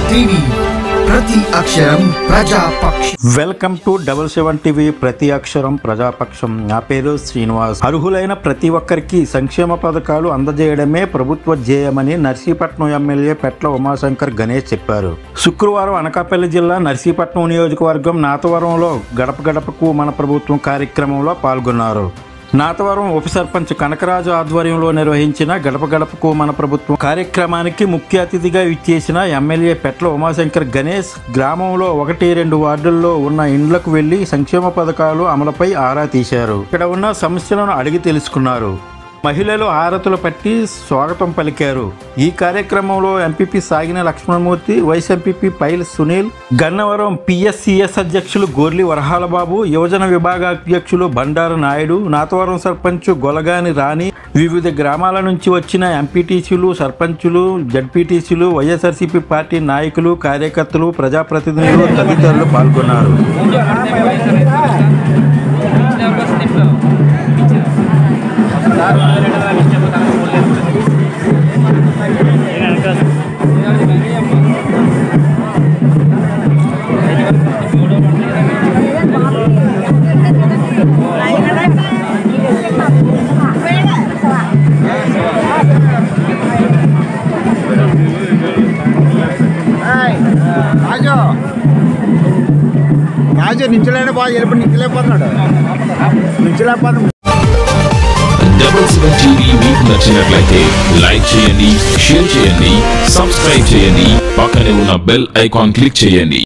TV ప్రతి అక్షరం ప్రజాపక్ష welcome to double seven TV ప్రతి అక్షరం ప్రజాపక్షం నా పేరు శ్రీనివాస్ అర్హులైన ప్రతి ఒక్కరికి సంక్షేమ పథకాలు అందజేయడమే ప్రభుత్వ ధ్యేయమని నర్సీపట్నం ఎమ్మెల్యే పెట్ల ఉమాశంకర్ గణేష్ చెప్పారు శుక్రవారం అనకాపల్లి జిల్లా నర్సీపట్నం నియోజకవర్గం నాతవరంలో గడప గడపకు మన ప్రభుత్వం కార్యక్రమంలో పాల్గొన్నారు నాతవరం ఉప సర్పంచ్ కనకరాజు ఆధ్వర్యంలో నిర్వహించిన గడప గడపకు మన ప్రభుత్వం కార్యక్రమానికి ముఖ్య అతిథిగా ఇచ్చేసిన ఎమ్మెల్యే పెట్ల ఉమాశంకర్ గణేష్ గ్రామంలో ఒకటి రెండు వార్డుల్లో ఉన్న ఇండ్లకు వెళ్లి సంక్షేమ పథకాలు అమలుపై ఆరా తీశారు ఇక్కడ ఉన్న సమస్యలను అడిగి తెలుసుకున్నారు మహిళలు హారతులు పట్టి స్వాగతం పలికారు ఈ కార్యక్రమంలో MPP Sagina Lakshmanamurthy vice MPP Pyla Sunil Gannavaram PSCS అధ్యక్షులు గోర్లి వరహాలబాబు యువజన విభాగ అధ్యక్షులు బండారు నాయుడు నాతవరం సర్పంచ్ గొలగాని రాణి వివిధ గ్రామాల నుంచి వచ్చిన ఎంపీటీసీలు సర్పంచులు జడ్పీటీసీలు వైఎస్ఆర్సీపీ పార్టీ నాయకులు కార్యకర్తలు ప్రజాప్రతినిధులు తదితరులు పాల్గొన్నారు రాజు రాజు నించలేనే బాగా వెళ్ళి నించలేకపోతున్నాడు నించలేకపోతున్నాడు డబుల్ సెవెన్ టీవీ మీకు నచ్చినట్లయితే లైక్ చేయండి షేర్ చేయండి సబ్స్క్రైబ్ చేయండి పక్కనే ఉన్న బెల్ ఐకాన్ క్లిక్ చేయండి